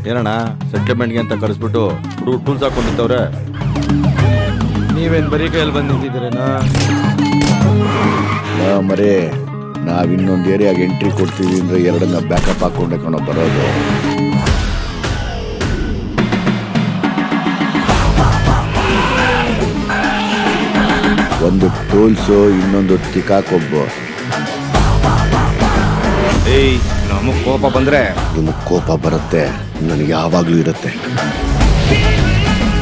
ಏನಣ್ಣ ಸೆಟ್ಲ್ಮೆಂಟ್ಗೆ ಅಂತ ಕರೆಸ್ಬಿಟ್ಟು ಹುಡುಗ ಟೂಲ್ಸ್ ಹಾಕೊಂಡಿತ್ತವ್ರೆ ನೀವೇನ್ ಬರೀ ಕೈಯಲ್ಲಿ ಬಂದು ನಿಂತಿದ್ದೀರೇನಾ ಮರೇ ನಾವ್ ಇನ್ನೊಂದು ಏರಿಯಾಗೆ ಎಂಟ್ರಿ ಕೊಡ್ತೀವಿ ಅಂದ್ರೆ ಎರಡನ್ನ ಬ್ಯಾಕಪ್ ಹಾಕೊಂಡೆ ಕಣೋ ಬರೋದು ಒಂದು ಟೂಲ್ಸು ಇನ್ನೊಂದು ತಿಕಾಕೊಬ್ಬು ಏಯ್ ನಮಗ್ ಕೋಪ ಬಂದ್ರೆ ನಿಮಗೆ ಕೋಪ ಬರುತ್ತೆ ನನಗೆ ಯಾವಾಗಲೂ ಇರುತ್ತೆ